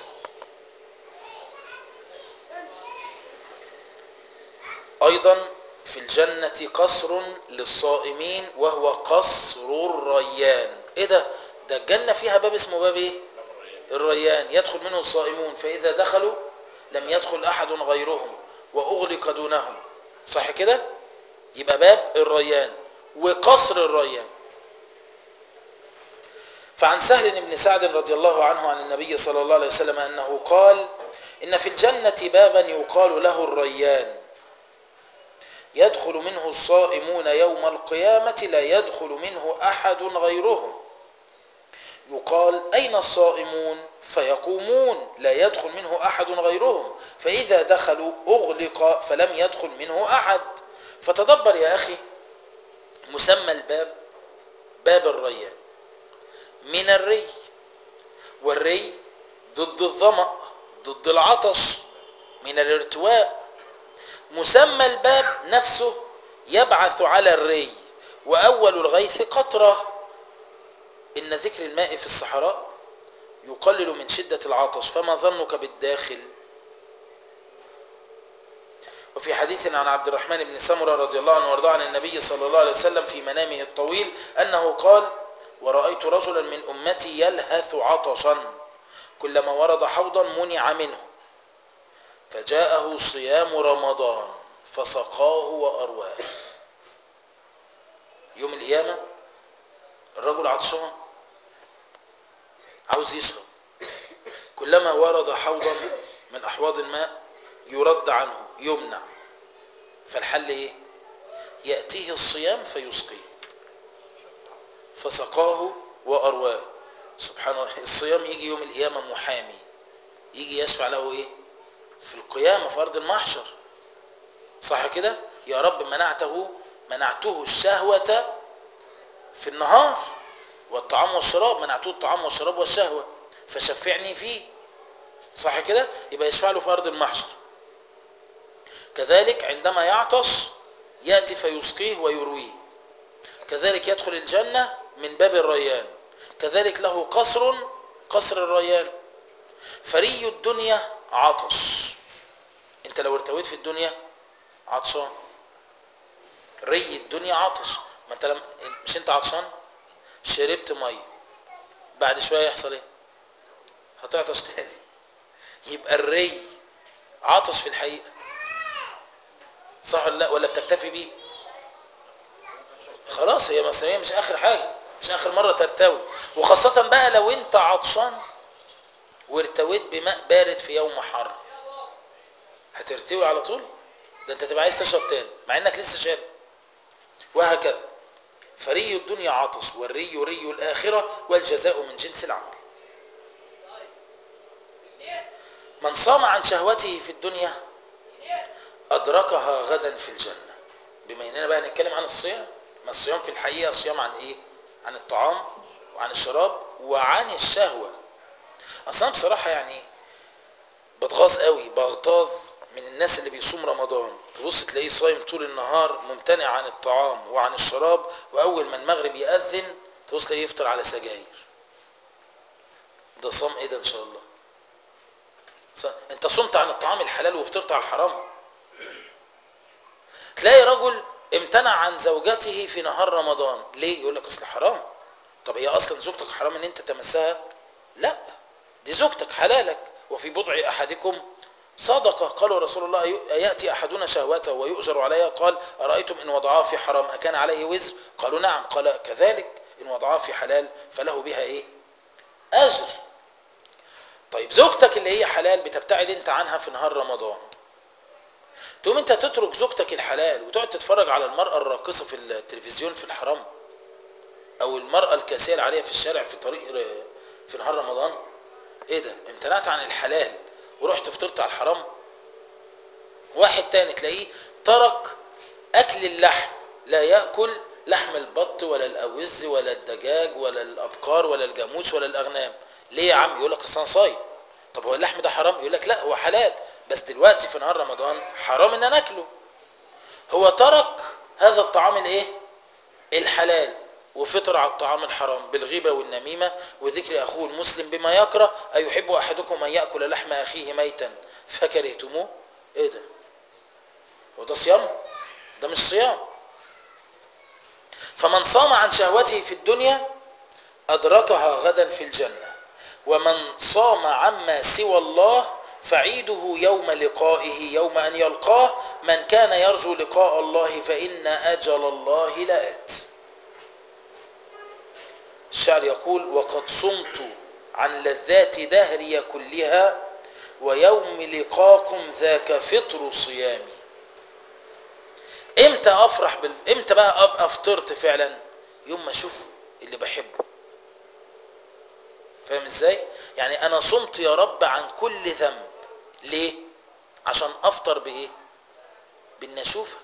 أيضا في الجنة قصر للصائمين وهو قصر الريان إيه ده؟ ده الجنة فيها باب اسمه باب إيه؟ الريان يدخل منه الصائمون فإذا دخلوا لم يدخل أحد غيرهم وأغلق دونهم صح كده؟ يبقى باب الريان وقصر الريان فعن سهل بن سعد رضي الله عنه عن النبي صلى الله عليه وسلم أنه قال إن في الجنة بابا يقال له الريان يدخل منه الصائمون يوم القيامة لا يدخل منه أحد غيرهم يقال أين الصائمون فيقومون لا يدخل منه أحد غيرهم فإذا دخلوا أغلق فلم يدخل منه أحد فتدبر يا أخي مسمى الباب باب الريان من الري والري ضد الظمأ ضد العطش من الارتواء مسمى الباب نفسه يبعث على الري وأول الغيث قطرة إن ذكر الماء في الصحراء يقلل من شدة العطش فما ظنك بالداخل وفي حديث عن عبد الرحمن بن سمرة رضي الله عنه وارضاه عن النبي صلى الله عليه وسلم في منامه الطويل أنه قال ورأيت رجلا من أمتي يلهث عطشا كلما ورد حوضا منع منه فجاءه صيام رمضان فسقاه وأرواه يوم القيامة الرجل عطشان عاوز يشرب كلما ورد حوضا من أحواض الماء يرد عنه يمنع فالحل إيه يأتيه الصيام فيسقيه فسقاه وأرواه سبحان الله الصيام يجي يوم القيامة محامي يجي يشفع له إيه في القيامة في أرض المحشر صح كده يا رب منعته منعته الشهوة في النهار والطعام والشراب منعته الطعام والشراب والشهوة فشفعني فيه صح كده يبقى يشفع له في أرض المحشر كذلك عندما يعطش يأتي فيسقيه ويرويه كذلك يدخل الجنة من باب الريان كذلك له قصر قصر الريان فري الدنيا عطش انت لو ارتويت في الدنيا عطشان ري الدنيا عطش ما انت لم... مش انت عطشان شربت ميه بعد شويه يحصل ايه هتعطش تاني يبقى الري عطش في الحقيقه صح ولا لا ولا بتكتفي بيه خلاص هي مسؤوليه مش اخر حاجه مش اخر مره ترتوي وخاصه بقى لو انت عطشان وارتويت بماء بارد في يوم حر هترتوي على طول ده انت تبقى عايز تشرب تاني مع انك لسه شارب وهكذا فري الدنيا عطش والري ري الآخرة والجزاء من جنس العمل من صام عن شهوته في الدنيا أدركها غدا في الجنة بما إننا بقى نتكلم عن الصيام ما الصيام في الحقيقة صيام عن إيه عن الطعام وعن الشراب وعن الشهوة أصلا بصراحة يعني بتغاظ قوي بغتاظ من الناس اللي بيصوم رمضان تبص تلاقيه صايم طول النهار ممتنع عن الطعام وعن الشراب واول ما المغرب يأذن تبص تلاقيه يفطر على سجاير ده صام ايه ده ان شاء الله ص- انت صمت عن الطعام الحلال وفطرت على الحرام تلاقي رجل امتنع عن زوجته في نهار رمضان ليه يقول لك اصل حرام طب هي اصلا زوجتك حرام ان انت تمسها لا دي زوجتك حلالك وفي بضع احدكم صدقة قالوا رسول الله يأتي أحدنا شهوته ويؤجر عليها قال أرأيتم إن وضعها في حرام أكان عليه وزر قالوا نعم قال كذلك إن وضعها في حلال فله بها إيه أجر طيب زوجتك اللي هي حلال بتبتعد انت عنها في نهار رمضان تقوم انت تترك زوجتك الحلال وتقعد تتفرج على المرأة الراقصة في التلفزيون في الحرام او المرأة الكاسية العارية في الشارع في طريق في نهار رمضان ايه ده امتنعت عن الحلال ورحت فطرت على الحرام واحد تاني تلاقيه ترك اكل اللحم لا ياكل لحم البط ولا الاوز ولا الدجاج ولا الابقار ولا الجاموس ولا الاغنام ليه يا عم يقول لك اصل انا صايم طب هو اللحم ده حرام يقول لك لا هو حلال بس دلوقتي في نهار رمضان حرام ان انا اكله هو ترك هذا الطعام الايه الحلال وفطر على الطعام الحرام بالغيبة والنميمة وذكر أخوه المسلم بما يكره أيحب أحدكم أن يأكل لحم أخيه ميتا فكرهتموه إيه ده هو ده صيام ده مش صيام فمن صام عن شهوته في الدنيا أدركها غدا في الجنة ومن صام عما سوى الله فعيده يوم لقائه يوم أن يلقاه من كان يرجو لقاء الله فإن أجل الله لآت الشعر يقول وقد صمت عن لذات دهري كلها ويوم لقاكم ذاك فطر صيامي امتى افرح بال... امتى بقى ابقى فطرت فعلا يوم ما اشوف اللي بحبه فاهم ازاي يعني انا صمت يا رب عن كل ذنب ليه عشان افطر بايه بان اشوفك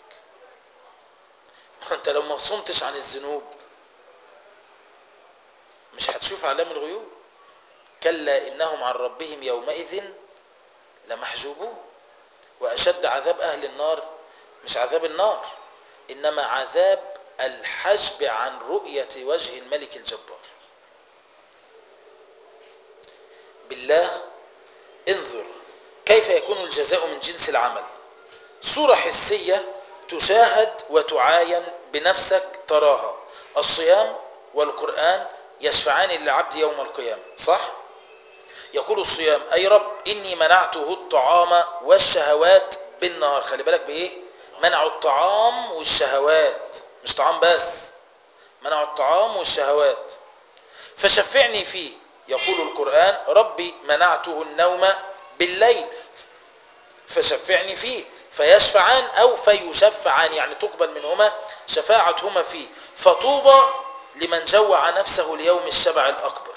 انت لو ما صمتش عن الذنوب مش هتشوف علام الغيوب كلا انهم عن ربهم يومئذ لمحجوبون واشد عذاب اهل النار مش عذاب النار انما عذاب الحجب عن رؤية وجه الملك الجبار بالله انظر كيف يكون الجزاء من جنس العمل صورة حسية تشاهد وتعاين بنفسك تراها الصيام والقرآن يشفعان للعبد يوم القيامة صح؟ يقول الصيام أي رب إني منعته الطعام والشهوات بالنهار خلي بالك بإيه؟ منع الطعام والشهوات مش طعام بس منعوا الطعام والشهوات فشفعني فيه يقول القرآن ربي منعته النوم بالليل فشفعني فيه فيشفعان أو فيشفعان يعني تقبل منهما شفاعتهما فيه فطوبى لمن جوع نفسه ليوم الشبع الأكبر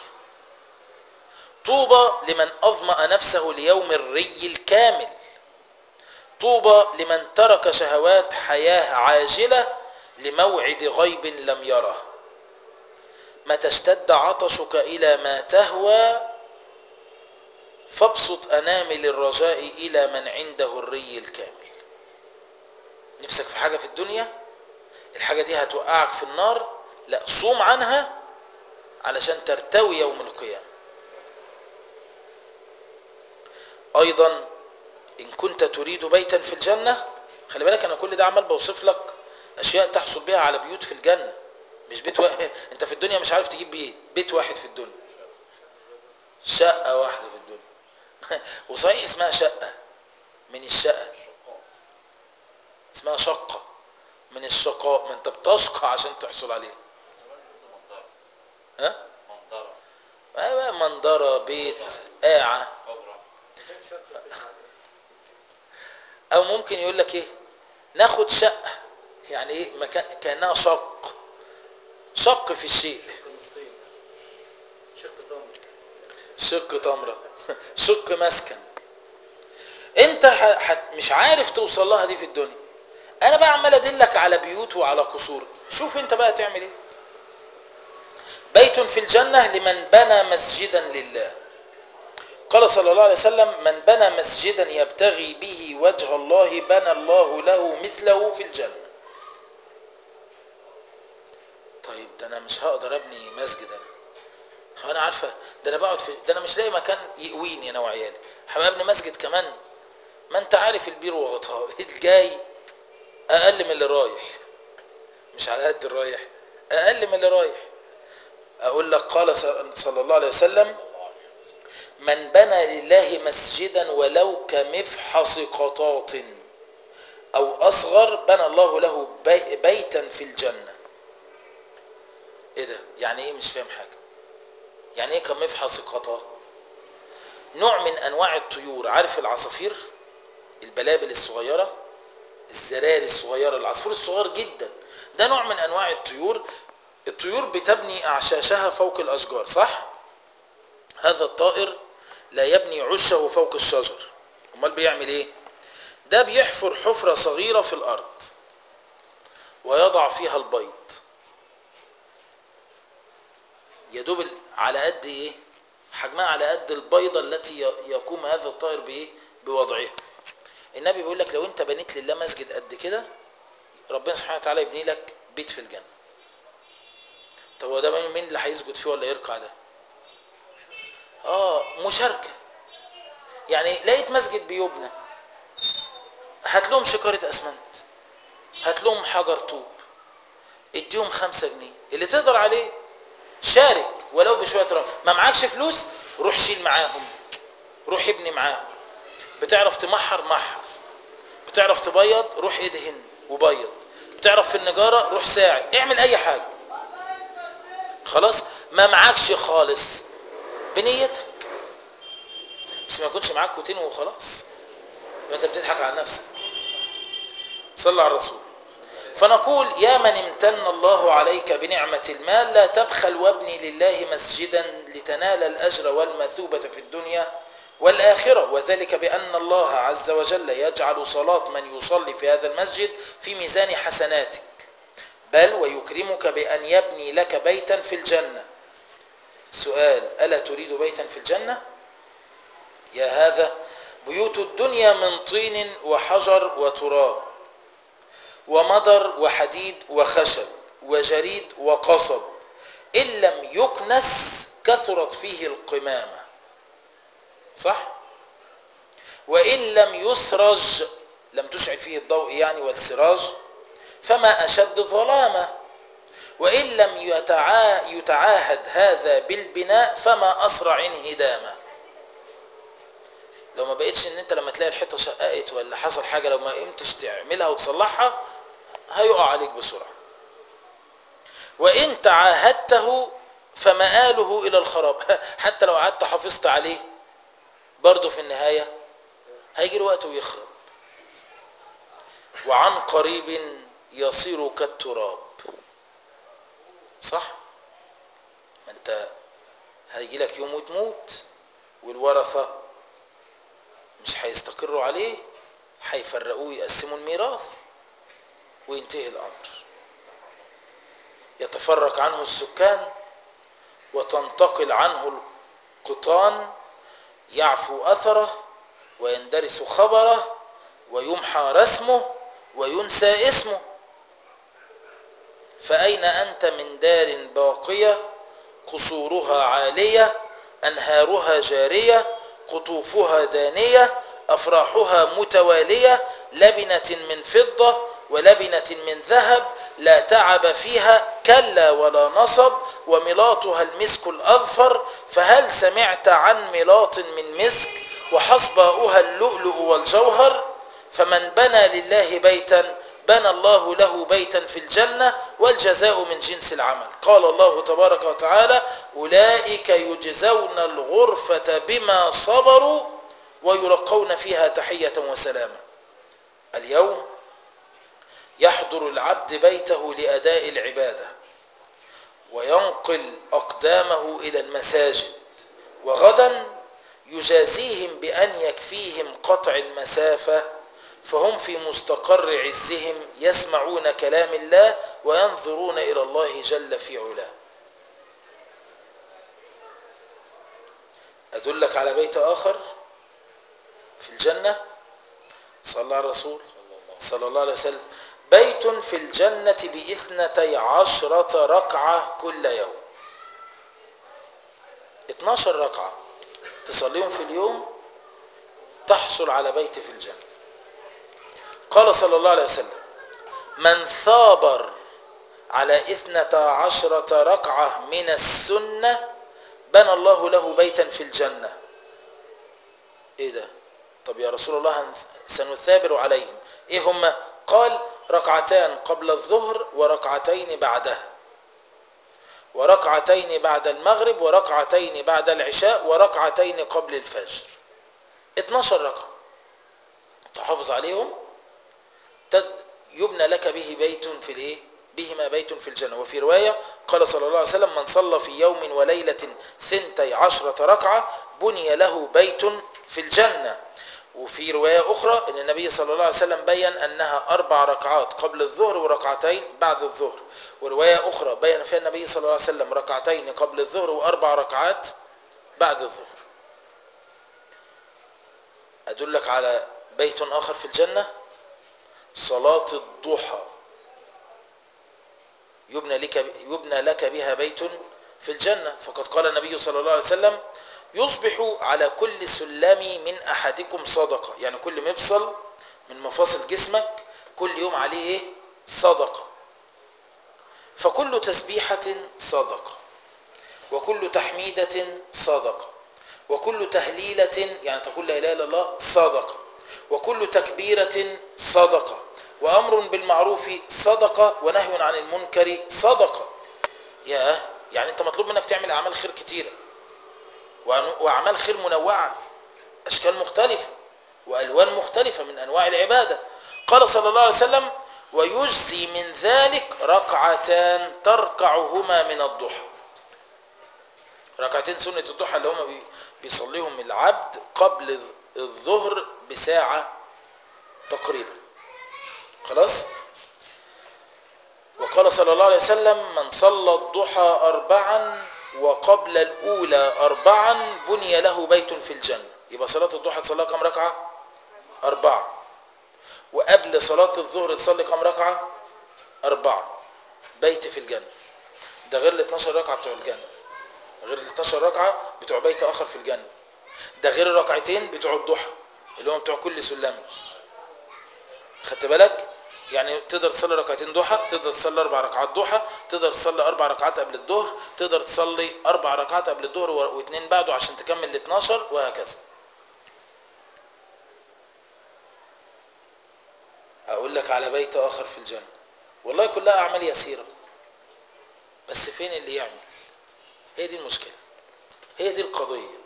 طوبى لمن أظمأ نفسه ليوم الري الكامل طوبى لمن ترك شهوات حياة عاجلة لموعد غيب لم يره متى اشتد عطشك إلى ما تهوى فابسط أنامل الرجاء إلى من عنده الري الكامل نفسك في حاجة في الدنيا الحاجة دي هتوقعك في النار لا صوم عنها علشان ترتوي يوم القيامة أيضا إن كنت تريد بيتا في الجنة خلي بالك أنا كل ده عمال بوصف لك أشياء تحصل بها على بيوت في الجنة مش بيت واحد انت في الدنيا مش عارف تجيب بيت بيت واحد في الدنيا شقة واحدة في الدنيا وصحيح اسمها شقة من الشقة اسمها شقة من الشقاء ما انت بتشقى عشان تحصل عليها زمان بيقولوا منظرة ها منظرة ايوه منظرة بيت قاعة قبرة كان شقة في الحاجة او ممكن يقول لك ايه ناخد شقة يعني ايه مكان كانها شق شق في الشيء شق نصفين شق تمر شق تمرة شق مسكن انت ح- ح- مش عارف توصل لها دي في الدنيا انا بقى عمال ادلك على بيوت وعلى قصور شوف انت بقى تعمل ايه بيت في الجنة لمن بنى مسجدا لله قال صلى الله عليه وسلم من بنى مسجدا يبتغي به وجه الله بنى الله له مثله في الجنة طيب ده انا مش هقدر ابني مسجد انا هو انا عارفه ده انا بقعد في ده انا مش لاقي مكان يقويني انا وعيالي هبقى ابني مسجد كمان ما انت عارف البير وغطاه الجاي اقل من اللي رايح مش على قد الرايح اقل من اللي رايح اقول لك قال صلى الله عليه وسلم من بنى لله مسجدا ولو كمفحص قطاط او اصغر بنى الله له بي- بيتا في الجنه ايه ده يعني ايه مش فاهم حاجه يعني ايه كمفحص قطاط نوع من انواع الطيور عارف العصافير البلابل الصغيره الزراري الصغيره العصفور الصغير جدا ده نوع من انواع الطيور الطيور بتبني اعشاشها فوق الاشجار صح هذا الطائر لا يبني عشه فوق الشجر امال بيعمل ايه ده بيحفر حفره صغيره في الارض ويضع فيها البيض يا دوب ال- على قد ايه حجمها على قد البيضه التي ي- يقوم هذا الطائر بايه بوضعها النبي بيقول لك لو انت بنيت لله مسجد قد كده ربنا سبحانه وتعالى يبني لك بيت في الجنه طب هو ده مين مين اللي هيسجد فيه ولا يركع ده اه مشاركه يعني لقيت مسجد بيبنى هات لهم شكاره اسمنت هات لهم حجر طوب اديهم خمسة جنيه اللي تقدر عليه شارك ولو بشويه رمل ما معكش فلوس روح شيل معاهم روح ابني معاهم بتعرف تمحر محر بتعرف تبيض روح ادهن وبيض بتعرف في النجاره روح ساعد اعمل اي حاجه خلاص ما معكش خالص بنيتك بس ما يكونش معاك كوتين وخلاص يبقى انت بتضحك على نفسك صلى على الرسول فنقول يا من امتن الله عليك بنعمة المال لا تبخل وابني لله مسجدا لتنال الأجر والمثوبة في الدنيا والآخرة وذلك بأن الله عز وجل يجعل صلاة من يصلي في هذا المسجد في ميزان حسناتك بل ويكرمك بأن يبني لك بيتا في الجنة سؤال ألا تريد بيتا في الجنة يا هذا بيوت الدنيا من طين وحجر وتراب ومضر وحديد وخشب وجريد وقصب إن لم يكنس كثرت فيه القمامة صح؟ وإن لم يسرج لم تشعل فيه الضوء يعني والسراج فما أشد ظلامة وإن لم يتعا... يتعاهد هذا بالبناء فما أسرع انهدامه لو ما بقتش ان انت لما تلاقي الحيطه شققت ولا حصل حاجه لو ما قمتش تعملها وتصلحها هيقع عليك بسرعه وإن تعاهدته فمآله إلى الخراب حتى لو قعدت حافظت عليه برضه في النهاية هيجي الوقت ويخرب وعن قريب يصير كالتراب صح ما انت هيجي لك يوم وتموت والورثة مش هيستقروا عليه هيفرقوه يقسموا الميراث وينتهي الأمر يتفرق عنه السكان وتنتقل عنه القطان يعفو أثره ويندرس خبره ويمحى رسمه وينسى اسمه فأين أنت من دار باقية قصورها عالية أنهارها جارية قطوفها دانية أفراحها متوالية لبنة من فضة ولبنة من ذهب لا تعب فيها كلا ولا نصب وملاطها المسك الأظفر فهل سمعت عن ملاط من مسك وحصباؤها اللؤلؤ والجوهر فمن بنى لله بيتا بنى الله له بيتا في الجنة والجزاء من جنس العمل قال الله تبارك وتعالى أولئك يجزون الغرفة بما صبروا ويلقون فيها تحية وسلاما اليوم يحضر العبد بيته لأداء العبادة وينقل أقدامه إلى المساجد وغدا يجازيهم بأن يكفيهم قطع المسافة فهم في مستقر عزهم يسمعون كلام الله وينظرون إلى الله جل في علاه أدلك على بيت آخر في الجنة صلى الله على الرسول صلى الله عليه وسلم بيت في الجنة بإثنتي عشرة ركعة كل يوم 12 ركعة تصليهم في اليوم تحصل على بيت في الجنة قال صلى الله عليه وسلم من ثابر على إثنتا عشرة ركعة من السنة بنى الله له بيتا في الجنة ايه ده طب يا رسول الله سنثابر عليهم ايه هما قال ركعتان قبل الظهر وركعتين بعدها وركعتين بعد المغرب وركعتين بعد العشاء وركعتين قبل الفجر 12 ركعة تحافظ عليهم يبنى لك به بيت في الايه بهما بيت في الجنة وفي رواية قال صلى الله عليه وسلم من صلى في يوم وليلة ثنتي عشرة ركعة بني له بيت في الجنة وفي رواية أخرى أن النبي صلى الله عليه وسلم بين أنها أربع ركعات قبل الظهر وركعتين بعد الظهر ورواية أخرى بين فيها النبي صلى الله عليه وسلم ركعتين قبل الظهر وأربع ركعات بعد الظهر أدلك على بيت آخر في الجنة صلاة الضحى يبنى لك يبنى لك بها بيت في الجنة فقد قال النبي صلى الله عليه وسلم يصبح على كل سلم من أحدكم صدقة يعني كل مفصل من مفاصل جسمك كل يوم عليه إيه؟ صدقة فكل تسبيحة صدقة وكل تحميدة صدقة وكل تهليلة يعني تقول لا إله إلا الله صدقة وكل تكبيرة صدقة وأمر بالمعروف صدقة ونهي عن المنكر صدقة يا يعني أنت مطلوب منك تعمل أعمال خير كتيرة وأعمال خير منوعة أشكال مختلفة وألوان مختلفة من أنواع العبادة قال صلى الله عليه وسلم ويجزي من ذلك ركعتان تركعهما من الضحى ركعتين سنة الضحى اللي هم بيصليهم العبد قبل الظهر بساعة تقريبا خلاص وقال صلى الله عليه وسلم من صلى الضحى أربعا وقبل الأولى أربعا بني له بيت في الجنة يبقى صلاة الضحى تصلى كم ركعة أربعة وقبل صلاة الظهر تصلي كم ركعة أربعة بيت في الجنة ده غير ال 12 ركعة بتوع الجنة غير ال 12 ركعة بتوع بيت آخر في الجنة ده غير الركعتين بتوع الضحى اللي هم بتوع كل سلم خدت بالك يعني تقدر تصلي ركعتين ضحى تقدر تصلي اربع ركعات ضحى تقدر تصلي اربع ركعات قبل الظهر تقدر تصلي اربع ركعات قبل الظهر واثنين بعده عشان تكمل ال 12 وهكذا اقول لك على بيت اخر في الجنه والله كلها اعمال يسيره بس فين اللي يعمل هي دي المشكلة هي دي القضية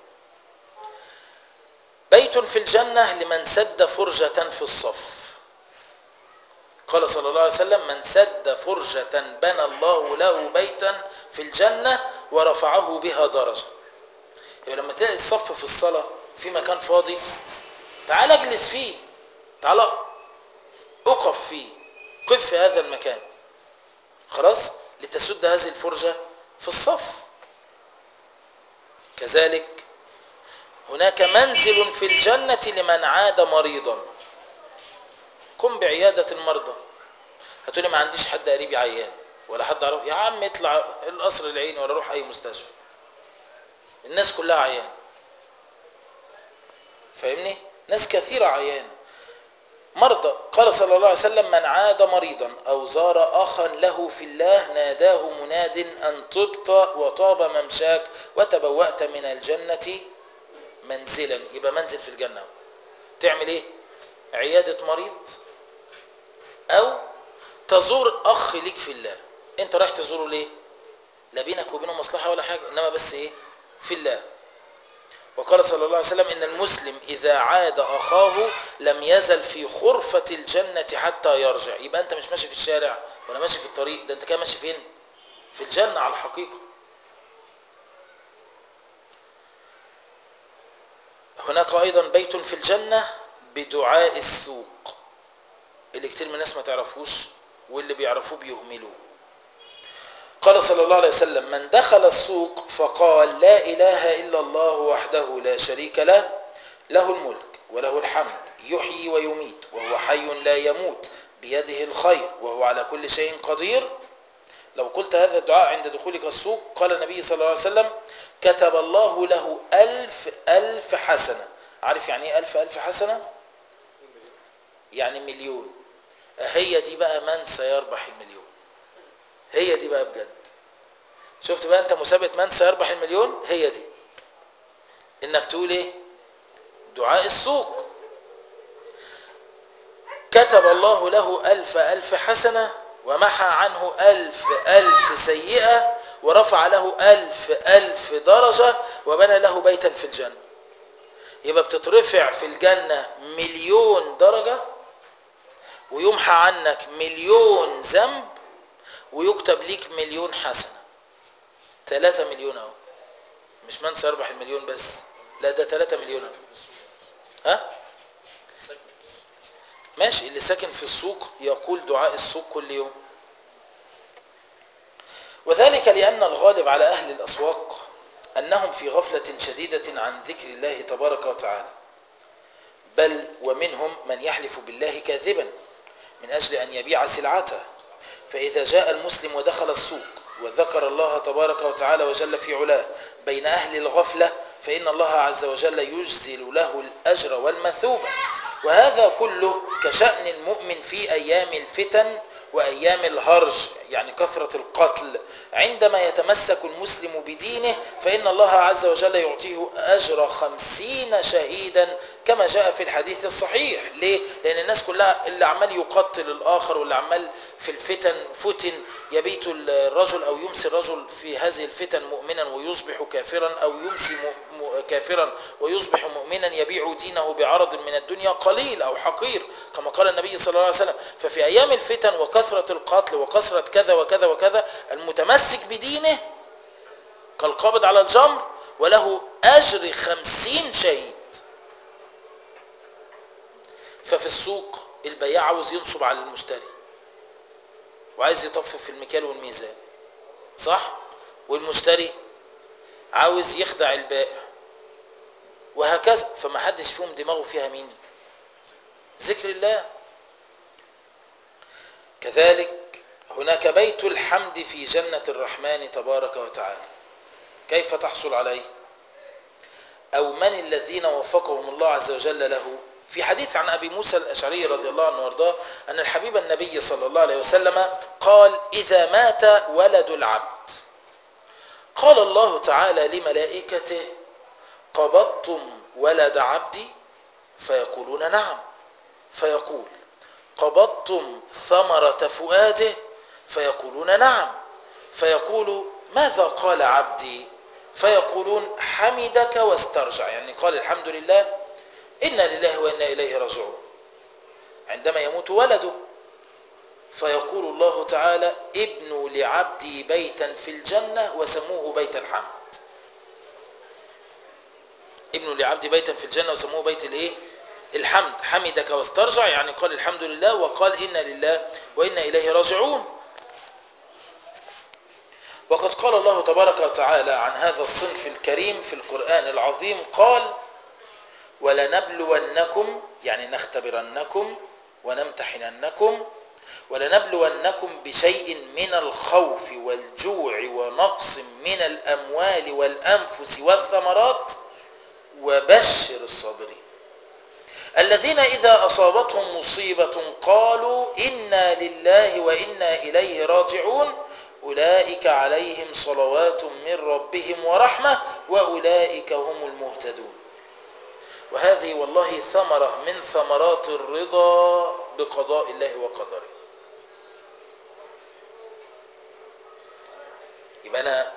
بيت في الجنة لمن سد فرجة في الصف قال صلى الله عليه وسلم من سد فرجة بنى الله له بيتا في الجنة ورفعه بها درجة يبقى لما تلاقي الصف في الصلاة في مكان فاضي تعال اجلس فيه تعال اقف فيه قف في هذا المكان خلاص لتسد هذه الفرجة في الصف كذلك هناك منزل في الجنة لمن عاد مريضا قم بعيادة المرضى هتقولي ما عنديش حد قريبي عيان ولا حد عرف يا عم اطلع القصر العيني ولا روح اي مستشفى الناس كلها عيان فاهمني ناس كثيرة عيانة مرضى قال صلى الله عليه وسلم من عاد مريضا أو زار أخا له في الله ناداه مناد أن طبت وطاب ممشاك وتبوأت من الجنة منزلا يبقى منزل في الجنة تعمل ايه عيادة مريض أو تزور أخ ليك في الله أنت رايح تزوره ليه لا بينك وبينه مصلحة ولا حاجة إنما بس إيه في الله وقال صلى الله عليه وسلم إن المسلم إذا عاد أخاه لم يزل في خرفة الجنة حتى يرجع يبقى أنت مش ماشي في الشارع ولا ماشي في الطريق ده أنت كده ماشي فين في الجنة على الحقيقة هناك أيضا بيت في الجنة بدعاء السوق اللي كتير من الناس ما تعرفوش واللي بيعرفوه بيهملوه قال صلى الله عليه وسلم من دخل السوق فقال لا إله إلا الله وحده لا شريك له له الملك وله الحمد يحيي ويميت وهو حي لا يموت بيده الخير وهو على كل شيء قدير لو قلت هذا الدعاء عند دخولك السوق قال النبي صلى الله عليه وسلم كتب الله له ألف ألف حسنة عارف يعني ايه ألف ألف حسنة يعني مليون هي دي بقى من سيربح المليون هي دي بقى بجد شفت بقى انت مسابقة من سيربح المليون هي دي انك تقول ايه دعاء السوق كتب الله له ألف ألف حسنة ومحى عنه ألف ألف سيئة ورفع له ألف ألف درجة وبنى له بيتا في الجنة يبقى بتترفع في الجنة مليون درجة ويمحى عنك مليون ذنب ويكتب ليك مليون حسنة ثلاثة مليون اهو مش من سيربح المليون بس لا ده ثلاثة مليون اهو ها ساكن في السوق. ماشي اللي ساكن في السوق يقول دعاء السوق كل يوم وذلك لأن الغالب على أهل الأسواق أنهم في غفلة شديدة عن ذكر الله تبارك وتعالى بل ومنهم من يحلف بالله كاذبا من أجل أن يبيع سلعته فإذا جاء المسلم ودخل السوق وذكر الله تبارك وتعالى وجل في علاه بين أهل الغفلة فإن الله عز وجل يجزل له الأجر والمثوبة وهذا كله كشأن المؤمن في أيام الفتن وأيام الهرج يعني كثرة القتل عندما يتمسك المسلم بدينه فإن الله عز وجل يعطيه أجر خمسين شهيدا كما جاء في الحديث الصحيح ليه؟ لأن الناس كلها اللي عمال يقتل الآخر واللي عمال في الفتن فتن يبيت الرجل أو يمسي الرجل في هذه الفتن مؤمنا ويصبح كافرا أو يمسي م- م- كافرا ويصبح مؤمنا يبيع دينه بعرض من الدنيا قليل أو حقير كما قال النبي صلى الله عليه وسلم ففي أيام الفتن وكثرة القتل وكثرة كذا وكذا وكذا المتمسك بدينه كالقابض على الجمر وله أجر خمسين شهيد ففي السوق البياع عاوز ينصب على المشتري وعايز يطفف في المكيال والميزان صح والمشتري عاوز يخدع البائع وهكذا فما حدش فيهم دماغه فيها مين ذكر الله كذلك هناك بيت الحمد في جنة الرحمن تبارك وتعالى كيف تحصل عليه أو من الذين وفقهم الله عز وجل له في حديث عن أبي موسى الأشعري رضي الله عنه وارضاه أن الحبيب النبي صلى الله عليه وسلم قال إذا مات ولد العبد قال الله تعالى لملائكته قبضتم ولد عبدي فيقولون نعم فيقول قبضتم ثمرة فؤاده فيقولون نعم فيقول ماذا قال عبدي فيقولون حمدك واسترجع يعني قال الحمد لله إنا لله وإنا إليه راجعون عندما يموت ولده فيقول الله تعالى ابنوا لعبدي بيتا في الجنة وسموه بيت الحمد ابنوا لعبدي بيتا في الجنة وسموه بيت الايه الحمد حمدك واسترجع يعني قال الحمد لله وقال إنا لله وإنا إليه راجعون وقد قال الله تبارك وتعالى عن هذا الصنف الكريم في القرآن العظيم قال ولنبلونكم يعني نختبرنكم ونمتحننكم ولنبلونكم بشيء من الخوف والجوع ونقص من الأموال والأنفس والثمرات وبشر الصابرين الذين إذا أصابتهم مصيبة قالوا إنا لله وإنا إليه راجعون أولئك عليهم صلوات من ربهم ورحمة وأولئك هم المهتدون وهذه والله ثمرة من ثمرات الرضا بقضاء الله وقدره يبقى أنا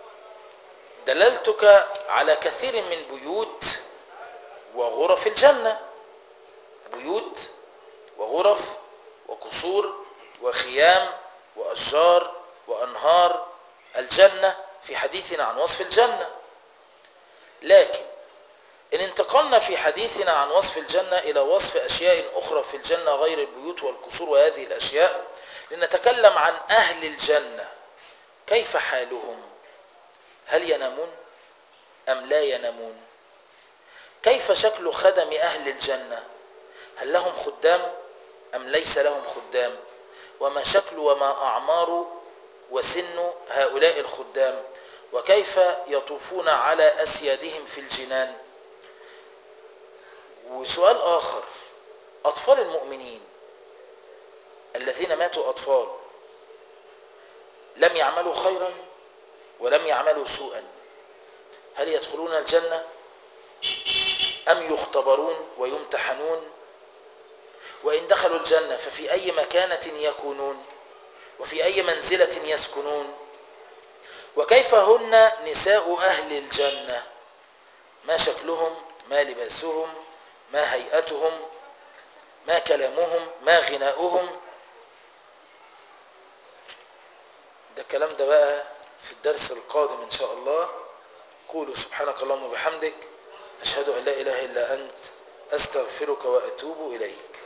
دللتك على كثير من بيوت وغرف الجنة بيوت وغرف وقصور وخيام وأشجار وأنهار الجنة في حديثنا عن وصف الجنة لكن إن انتقلنا في حديثنا عن وصف الجنة إلى وصف أشياء أخرى في الجنة غير البيوت والقصور وهذه الأشياء لنتكلم عن أهل الجنة كيف حالهم هل ينامون أم لا ينامون كيف شكل خدم أهل الجنة هل لهم خدام أم ليس لهم خدام وما شكل وما أعمار وسن هؤلاء الخدام وكيف يطوفون على أسيادهم في الجنان وسؤال آخر أطفال المؤمنين الذين ماتوا أطفال لم يعملوا خيرا ولم يعملوا سوءا هل يدخلون الجنة أم يختبرون ويمتحنون وإن دخلوا الجنة ففي أي مكانة يكونون وفي أي منزلة يسكنون وكيف هن نساء أهل الجنة ما شكلهم ما لباسهم ما هيئتهم ما كلامهم ما غناؤهم ده الكلام ده بقى في الدرس القادم إن شاء الله قولوا سبحانك اللهم وبحمدك أشهد أن لا إله إلا أنت أستغفرك وأتوب إليك